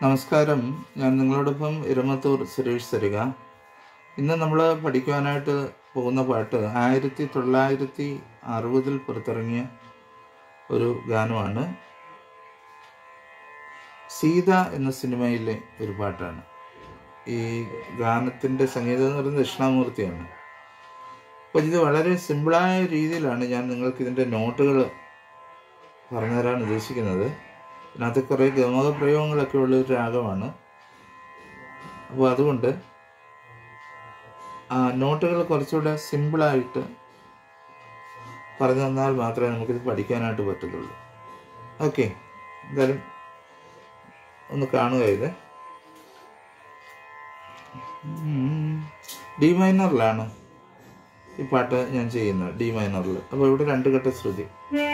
നമസ്കാരം ഞാൻ നിങ്ങളോടൊപ്പം ഇരമത്തൂർ സുരേഷ് സരിക ഇന്ന് നമ്മൾ പഠിക്കുവാനായിട്ട് പോകുന്ന പാട്ട് ആയിരത്തി തൊള്ളായിരത്തി അറുപതിൽ പുറത്തിറങ്ങിയ ഒരു ഗാനമാണ് സീത എന്ന സിനിമയിലെ ഒരു പാട്ടാണ് ഈ ഗാനത്തിൻ്റെ സംഗീതം എന്ന് പറയുന്നത് ദക്ഷിണാമൂർത്തിയാണ് അപ്പോൾ ഇത് വളരെ സിമ്പിളായ രീതിയിലാണ് ഞാൻ നിങ്ങൾക്ക് ഇതിൻ്റെ നോട്ടുകൾ പറഞ്ഞു തരാൻ ഉദ്ദേശിക്കുന്നത് ഇതിനകത്ത് കുറേ ഗമക പ്രയോഗങ്ങളൊക്കെ ഉള്ള ഒരു രാഗമാണ് അപ്പോൾ അതുകൊണ്ട് ആ നോട്ടുകൾ കുറച്ചുകൂടെ സിമ്പിളായിട്ട് പറഞ്ഞു തന്നാൽ മാത്രമേ നമുക്കിത് പഠിക്കാനായിട്ട് പറ്റത്തുള്ളൂ ഓക്കെ എന്തായാലും ഒന്ന് കാണുക ഇത് ഡി മൈനറിലാണ് ഈ പാട്ട് ഞാൻ ചെയ്യുന്നത് ഡി മൈനറിൽ അപ്പോൾ ഇവിടെ രണ്ട് ഘട്ട ശ്രുതി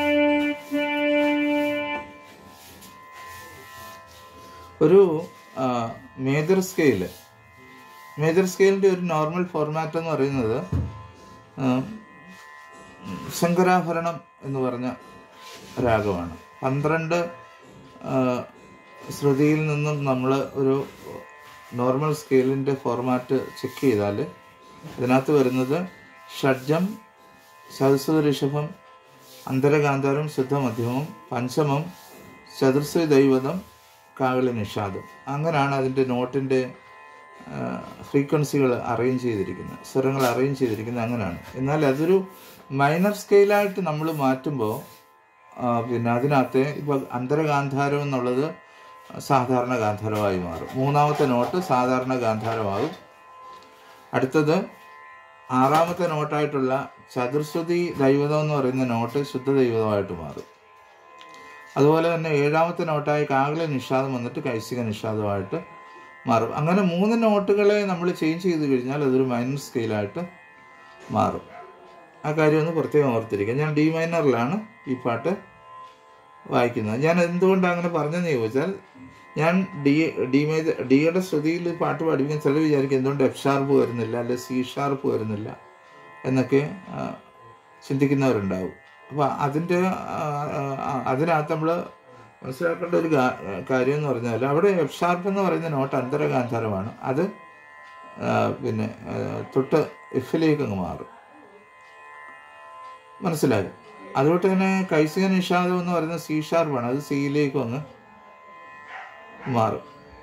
ഒരു മേജർ സ്കെയില് മേജർ സ്കെയിലിൻ്റെ ഒരു നോർമൽ ഫോർമാറ്റ് എന്ന് പറയുന്നത് ആ, ശങ്കരാഭരണം എന്ന് പറഞ്ഞ രാഗമാണ് പന്ത്രണ്ട് ആ, ശ്രുതിയിൽ നിന്നും നമ്മൾ ഒരു നോർമൽ സ്കെയിലിൻ്റെ ഫോർമാറ്റ് ചെക്ക് ചെയ്താൽ ഇതിനകത്ത് വരുന്നത് ഷഡ്ജം സരസ്വതി ഋഷഭം അന്തരകാന്താരം ശുദ്ധമധ്യമം പഞ്ചമം ചതുർശ്രീ ദൈവതം കാകളി നിഷാദം അങ്ങനെയാണ് അതിൻ്റെ നോട്ടിൻ്റെ ഫ്രീക്വൻസികൾ അറേഞ്ച് ചെയ്തിരിക്കുന്നത് സ്വരങ്ങൾ അറേഞ്ച് ചെയ്തിരിക്കുന്നത് അങ്ങനെയാണ് എന്നാൽ അതൊരു മൈനർ സ്കെയിലായിട്ട് നമ്മൾ മാറ്റുമ്പോൾ പിന്നെ അതിനകത്ത് ഇപ്പോൾ അന്തരഗാന്ധാരം എന്നുള്ളത് സാധാരണ ഗാന്ധാരമായി മാറും മൂന്നാമത്തെ നോട്ട് സാധാരണ ഗാന്ധാരമാകും അടുത്തത് ആറാമത്തെ നോട്ടായിട്ടുള്ള ചതുർശ്രുതി ദൈവതം എന്ന് പറയുന്ന നോട്ട് ശുദ്ധ ദൈവതമായിട്ട് മാറും അതുപോലെ തന്നെ ഏഴാമത്തെ നോട്ടായി കാകല നിഷാദം വന്നിട്ട് കൈസിക നിഷാദമായിട്ട് മാറും അങ്ങനെ മൂന്ന് നോട്ടുകളെ നമ്മൾ ചേഞ്ച് ചെയ്ത് കഴിഞ്ഞാൽ അതൊരു മൈനർ സ്കെയിലായിട്ട് മാറും ആ കാര്യം ഒന്ന് പ്രത്യേകം ഓർത്തിരിക്കുക ഞാൻ ഡി മൈനറിലാണ് ഈ പാട്ട് വായിക്കുന്നത് ഞാൻ എന്തുകൊണ്ടാണ് അങ്ങനെ പറഞ്ഞതെന്ന് ചോദിച്ചാൽ ഞാൻ ഡി ഡി മേജർ ഡിയുടെ ശ്രുതിയിൽ പാട്ട് പഠിപ്പിക്കാൻ ചിലർ വിചാരിക്കും എന്തുകൊണ്ട് എഫ് ഷാർപ്പ് വരുന്നില്ല അല്ലെ സി ഷാർപ്പ് വരുന്നില്ല എന്നൊക്കെ ആ, ചിന്തിക്കുന്നവരുണ്ടാവും അപ്പോൾ അതിൻ്റെ ആ, ആ, അതിനകത്ത് നമ്മൾ മനസ്സിലാക്കേണ്ട ഒരു കാ- കാര്യം എന്ന് പറഞ്ഞാൽ അവിടെ എഫ് ഷാർപ്പ് എന്ന് പറയുന്ന നോട്ട് അന്തരഗാന്ധാരമാണ് അത് ആ, പിന്നെ ആ, തൊട്ട് എഫിലേക്ക് അങ്ങ് മാറും മനസ്സിലായോ അതുകൊണ്ട് തന്നെ കൈസിക നിഷാദം എന്ന് പറയുന്ന സി ഷാർപ്പാണ് അത് സിയിലേക്കും അങ്ങ് മാറും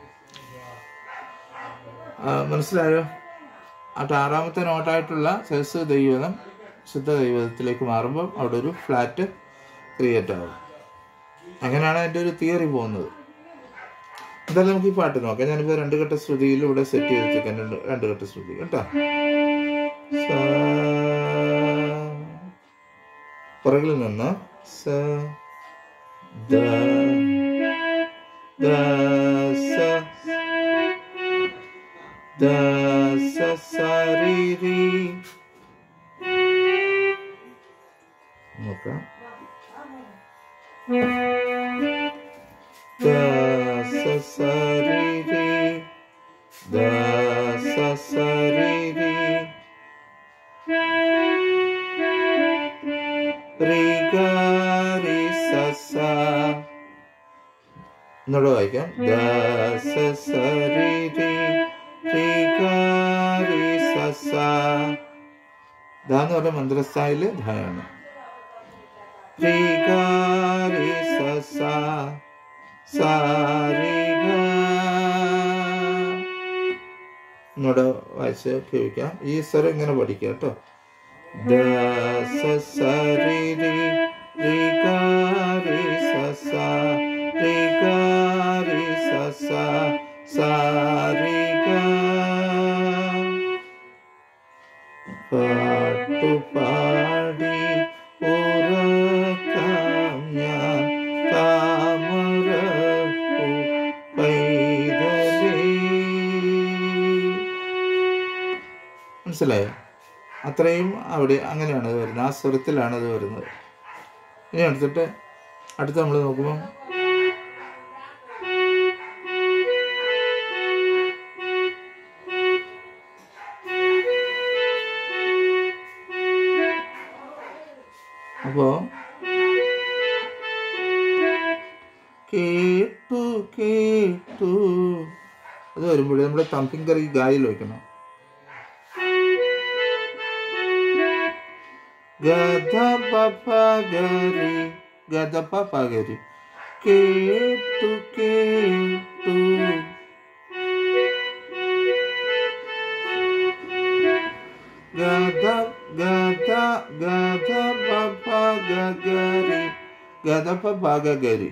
ആ, മനസ്സിലായോ അത് ആറാമത്തെ നോട്ടായിട്ടുള്ള സഹസ് ദൈവതം ശുദ്ധ ദൈവതത്തിലേക്ക് മാറുമ്പോൾ അവിടെ ഒരു ഫ്ലാറ്റ് ക്രിയേറ്റ് ആവും അങ്ങനെയാണ് അതിൻ്റെ ഒരു തിയറി പോകുന്നത് എന്തായാലും നമുക്ക് ഈ പാട്ട് നോക്കാം ഞാനിപ്പോൾ രണ്ട് ഘട്ട ശ്രുതിയിൽ ഇവിടെ സെറ്റ് ചെയ്ത് വെച്ചേക്കാം രണ്ട് രണ്ട് ഘട്ട ശ്രുതി കേട്ടോ സ പുറകിൽ നിന്ന് സ ദ ദ സ ദ സ സ രി രി നോക്കാം ദ സ സ രി രി ദ സ സ രി രി റി ഗ റി സ സ എന്നോട് വായിക്കാം ദ സ സ രി രി റി ഗ റി സ സ ദ എന്ന് പറഞ്ഞ മന്ത്രസ്ഥായില് ധയാണ് റി ഗ റി സ സ സ റി ഗ എന്നോട് വായിച്ച് കേൾക്കാം ഈ സ്വരം ഇങ്ങനെ പഠിക്കാം കേട്ടോ ദ സ സ രി രി രി ഗ രി സ സ രി ഗ രി സ സ സ രി ഗ പാട്ടു പാടി ഉറക്കാം ഞാൻ താമരപ്പൂ പൈതലേ മനസ്സിലായോ അത്രയും അവിടെ അങ്ങനെയാണ് അത് വരുന്നത് ആ സ്വരത്തിലാണ് അത് വരുന്നത് ഇനി അടുത്തിട്ട് അടുത്ത് നമ്മൾ നോക്കുമ്പോൾ അപ്പോൾ കേട്ടു കേട്ടു കേട്ടു അത് വരുമ്പോഴേ നമ്മുടെ തമ്പിങ്കർ ഈ ഗായിൽ വെക്കണം ഗദ പപ്പ ഗരി ഗദ പപ്പ ഗരി കേട്ടു കേട്ടു ഗദ ഗദ ഗദ പപ്പ ഗരി ഗദ പപ്പ ഗരി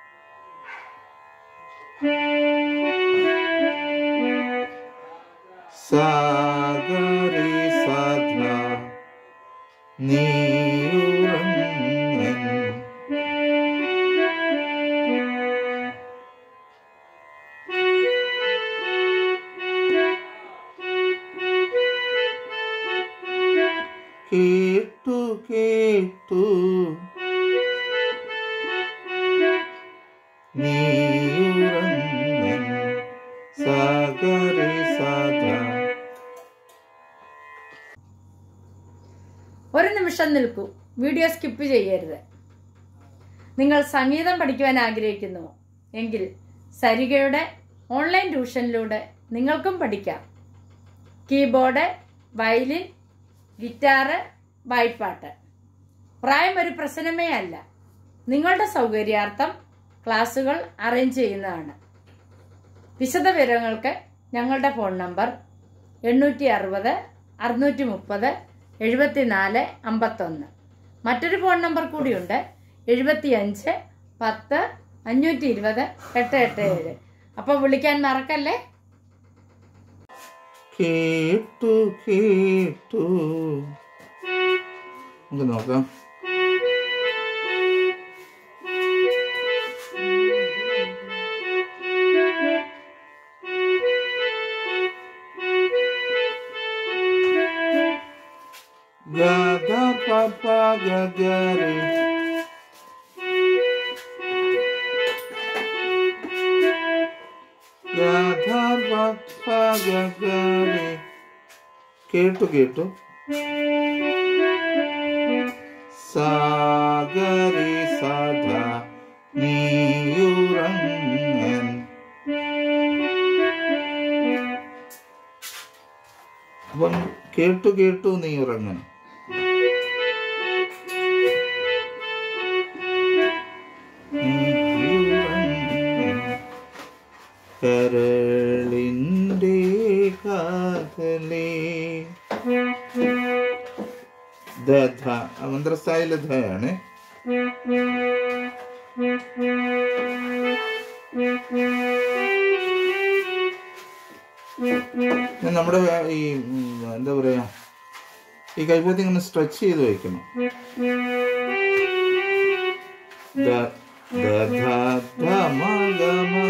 സാഗരി സധ നീയുറങ്ങൻ കേട്ടു കേട്ടു നീയുറങ്ങൻ സാഗരി സധ ഒരു നിമിഷം നിൽക്കൂ വീഡിയോ സ്കിപ്പ് ചെയ്യരുത് നിങ്ങൾ സംഗീതം പഠിക്കുവാൻ ആഗ്രഹിക്കുന്നുവോ എങ്കിൽ സരികയുടെ ഓൺലൈൻ ട്യൂഷനിലൂടെ നിങ്ങൾക്കും പഠിക്കാം കീബോർഡ് വയലിൻ ഗിറ്റാറ് വായ്പാട്ട് പ്രായം ഒരു പ്രശ്നമേ അല്ല നിങ്ങളുടെ സൗകര്യാർത്ഥം ക്ലാസുകൾ അറേഞ്ച് ചെയ്യുന്നതാണ് വിശദ വിവരങ്ങൾക്ക് ഞങ്ങളുടെ ഫോൺ നമ്പർ എണ്ണൂറ്റി അറുപത് അറുന്നൂറ്റി മുപ്പത് എഴുപത്തിനാല് അമ്പത്തൊന്ന് മറ്റൊരു ഫോൺ നമ്പർ കൂടിയുണ്ട് എഴുപത്തിയഞ്ച് പത്ത് അഞ്ഞൂറ്റി ഇരുപത് എട്ട് എട്ട് ഏഴ് അപ്പോൾ വിളിക്കാൻ മറക്കല്ലേ കേട്ടു കേട്ടു നമുക്ക് നോക്കാം ഗദ പപ്പ ഗഗരി ഗദ പപ്പ ഗഗരി കേട്ടു കേട്ടു സാഗരി സദ നീയുറങ്ങൻ അപ്പം കേട്ടു കേട്ടു നീ ഉറങ്ങൻ കരളിൻ്റെ കാതലേ ദധ മന്ത്രസ്ഥായിലെ ധയാണ് ഞാൻ നമ്മുടെ ഈ ഉം, എന്താ പറയാ ഈ കൈപ്പത്തി ഇങ്ങനെ സ്ട്രെച്ച് ചെയ്ത് വെക്കണം ദ- ദ- ധ- ധ- മ- ഗ- മ.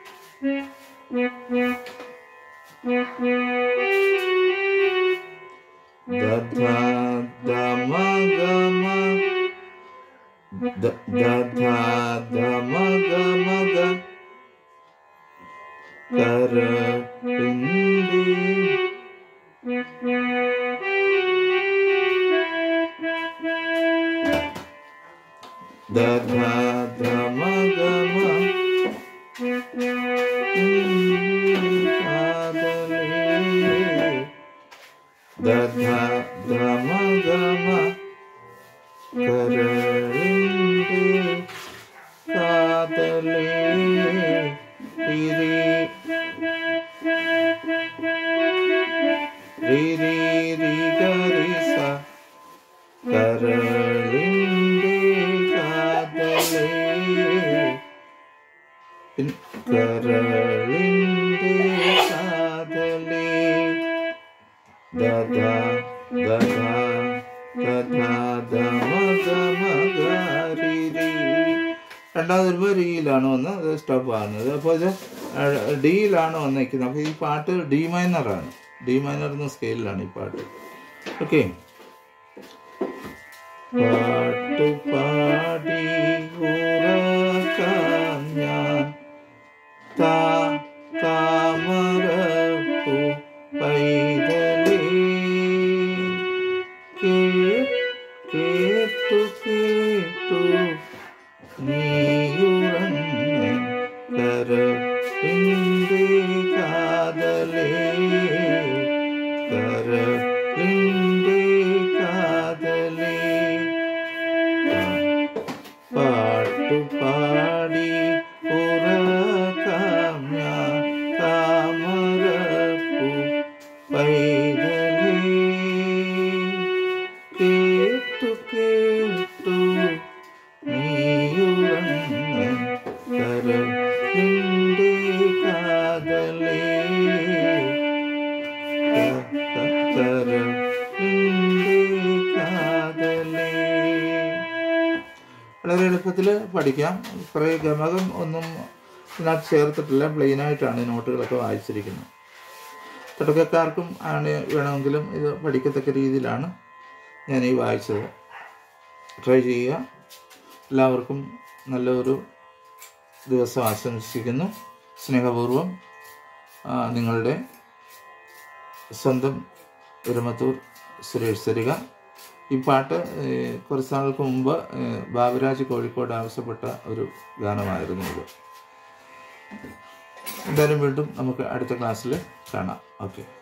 ദ- ധ- ധ- മ- ഗ- മ. ദ- ദ- ധ- ധ- മ- ഗ- മ- ഗ. കരളിൻ്റെ ദ ധ ധ മ ഗ മ കാതലേ ദ ധ ധ മ ഗ മ കരളിൻ്റെ കാതലേ രി രി രി രി ഗരി സ കരളിൻ്റെ കാതലേ പിൻ- കരളിൻ്റെ കാതലേ ദദ ദദ ദദ ദമ ദമ ഗാരിരി രണ്ടാമത് വരുമ്പോൾ റിയിലാണ് വന്ന് അത് സ്റ്റോപ്പ് ആകുന്നത് അപ്പോൾ ഇത് ഡിയിലാണ് വന്നേക്കുന്നത് അപ്പോൾ ഈ പാട്ട് ഡി മൈനറാണ് ഡി മൈനർ എന്ന സ്കെയിലാണ് ഈ പാട്ട് ഓക്കെ പാട്ടു പാടി ഉറക്കാൻ ഞാൻ താ താമരപ്പൂ പൈതലേ കേ- കേട്ടു കേട്ടു നീയുറങ്ങൻ കരളിൻ കാതലേ കരളിൻ്റെ കാതലേ പാട്ടുപാടി ഉറക്കാം ഞാൻ താമരപ്പൂ പൈതലേ കേട്ടു കേട്ടു നീയുറങ്ങ കരളിൻ്റെ കാതലേ കരളിൻ്റെ കാതലേ വളരെ എളുപ്പത്തിൽ പഠിക്കാം കുറേ ഗമകം ഒന്നും ഇതിനകത്ത് ചേർത്തിട്ടില്ല പ്ലെയിനായിട്ടാണ് ഈ നോട്ടുകളൊക്കെ വായിച്ചിരിക്കുന്നത് തുടക്കക്കാർക്കും ആണ് വേണമെങ്കിലും ഇത് പഠിക്കത്തക്ക രീതിയിലാണ് ഞാൻ ഈ വായിച്ചത് ട്രൈ ചെയ്യുക എല്ലാവർക്കും നല്ലൊരു ദിവസം ആശംസിക്കുന്നു സ്നേഹപൂർവം ആ, നിങ്ങളുടെ സ്വന്തം ഉരമത്തൂർ സുരേഷ് സരിക ഈ പാട്ട് ഏഹ്, കുറച്ച് നാൾക്ക് മുമ്പ് ഏഹ്, ബാബുരാജ് കോഴിക്കോട് ആവശ്യപ്പെട്ട ഒരു ഗാനമായിരുന്നു ഇത് എന്തായാലും വീണ്ടും നമുക്ക് അടുത്ത ക്ലാസ്സിൽ കാണാം ഓക്കെ